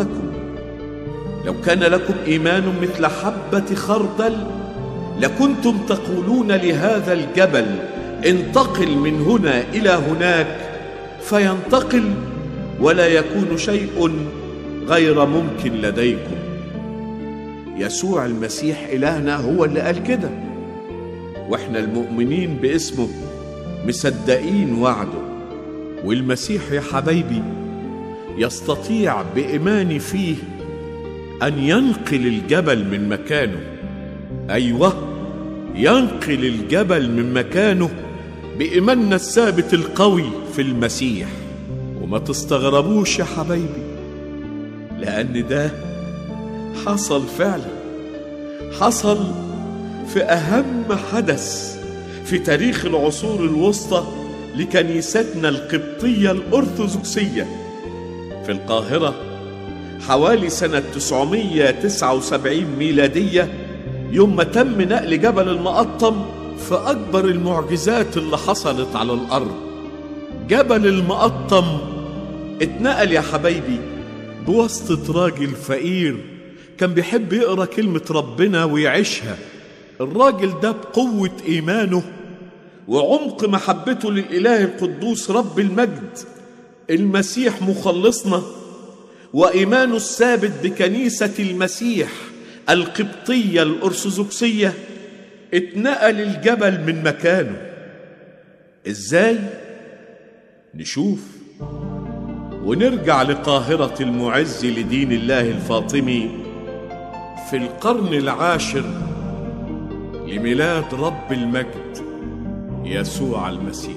لكم لو كان لكم ايمان مثل حبه خردل لكنتم تقولون لهذا الجبل انتقل من هنا الى هناك فينتقل ولا يكون شيء غير ممكن لديكم يسوع المسيح الهنا هو اللي قال كده واحنا المؤمنين باسمه مصدقين وعده والمسيح يا حبايبي يستطيع بايماني فيه ان ينقل الجبل من مكانه ايوه ينقل الجبل من مكانه بايماننا الثابت القوي في المسيح وما تستغربوش يا حبايبي لان ده حصل فعلا حصل في اهم حدث في تاريخ العصور الوسطى لكنيستنا القبطيه الارثوذكسيه في القاهره حوالي سنه 979 ميلاديه يوم ما تم نقل جبل المقطم في اكبر المعجزات اللي حصلت على الارض جبل المقطم اتنقل يا حبايبي بواسطه راجل فقير كان بيحب يقرا كلمه ربنا ويعيشها الراجل ده بقوه ايمانه وعمق محبته للاله القدوس رب المجد المسيح مخلصنا وايمانه الثابت بكنيسه المسيح القبطيه الارثوذكسيه اتنقل الجبل من مكانه ازاي نشوف ونرجع لقاهره المعز لدين الله الفاطمي في القرن العاشر لميلاد رب المجد يسوع المسيح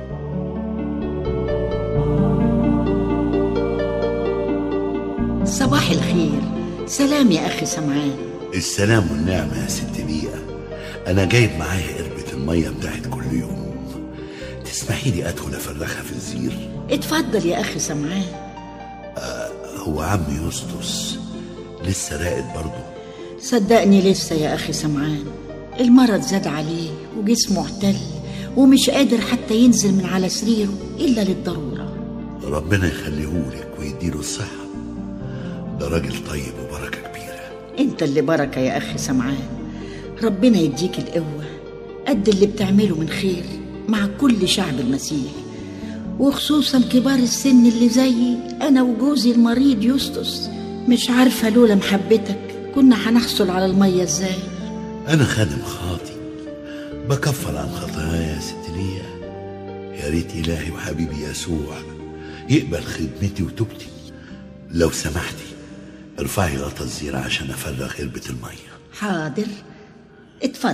صباح الخير سلام يا أخي سمعان السلام والنعمة يا ست بيئة أنا جايب معايا قربة المية بتاعت كل يوم تسمحي لي أدخل أفرخها في الزير اتفضل يا أخي سمعان هو عم يسطس لسه راقد برضه صدقني لسه يا أخي سمعان المرض زاد عليه وجسمه اعتل ومش قادر حتى ينزل من على سريره إلا للضرورة ربنا يخليهولك ويديله الصحة ده راجل طيب وبركة كبيرة انت اللي بركة يا أخي سمعان ربنا يديك القوة قد اللي بتعمله من خير مع كل شعب المسيح وخصوصا كبار السن اللي زيي أنا وجوزي المريض يسطس مش عارفة لولا محبتك كنا هنحصل على المية ازاي أنا خادم خاطي بكفر عن خطاياي يا ست ليا يا ريت إلهي وحبيبي يسوع يقبل خدمتي وتوبتي لو سمحتي ارفعي غطا الزيرة عشان أفرغ قربة المية حاضر اتفضل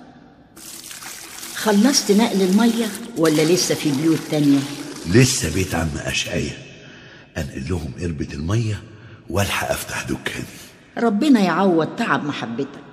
خلصت نقل المية ولا لسه في بيوت تانية لسه بيت عم أشعية أنقل لهم قربة المية والحق أفتح دكاني ربنا يعوض تعب محبتك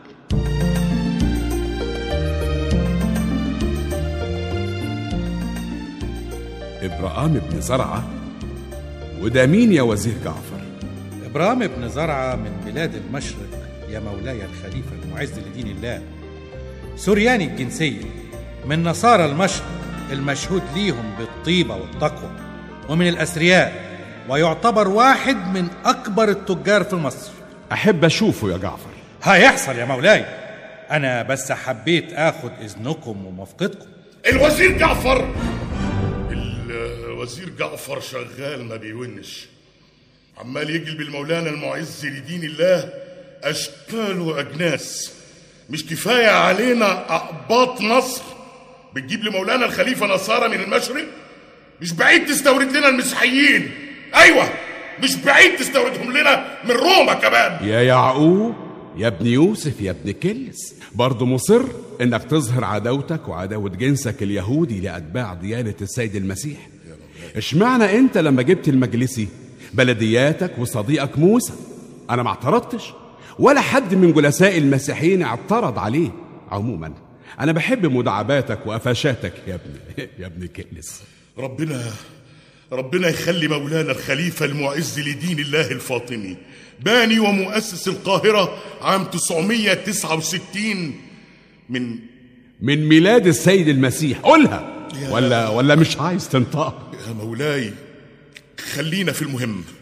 إبراهام بن زرعة وده مين يا وزير جعفر إبرام بن زرعة من بلاد المشرق يا مولاي الخليفة المعز لدين الله سورياني الجنسية من نصارى المشرق المشهود ليهم بالطيبة والتقوى ومن الأثرياء ويعتبر واحد من أكبر التجار في مصر أحب أشوفه يا جعفر هيحصل يا مولاي أنا بس حبيت آخد إذنكم وموافقتكم الوزير جعفر الوزير جعفر شغال ما بيونش عمال يجلب المولانا المعز لدين الله اشكال واجناس مش كفايه علينا اقباط مصر بتجيب لمولانا الخليفه نصارى من المشرق مش بعيد تستورد لنا المسيحيين ايوه مش بعيد تستوردهم لنا من روما كمان يا يعقوب يا ابن يوسف يا ابن كلس برضه مصر انك تظهر عداوتك وعداوة جنسك اليهودي لأتباع ديانة السيد المسيح اشمعنى انت لما جبت المجلسي بلدياتك وصديقك موسى انا ما اعترضتش ولا حد من جلساء المسيحيين اعترض عليه عموما انا بحب مداعباتك وقفشاتك يا ابن يا ابن كلس ربنا ربنا يخلي مولانا الخليفة المعز لدين الله الفاطمي باني ومؤسس القاهرة عام 969 من من ميلاد السيد المسيح قولها ولا ولا مش عايز تنطقها يا مولاي خلينا في المهم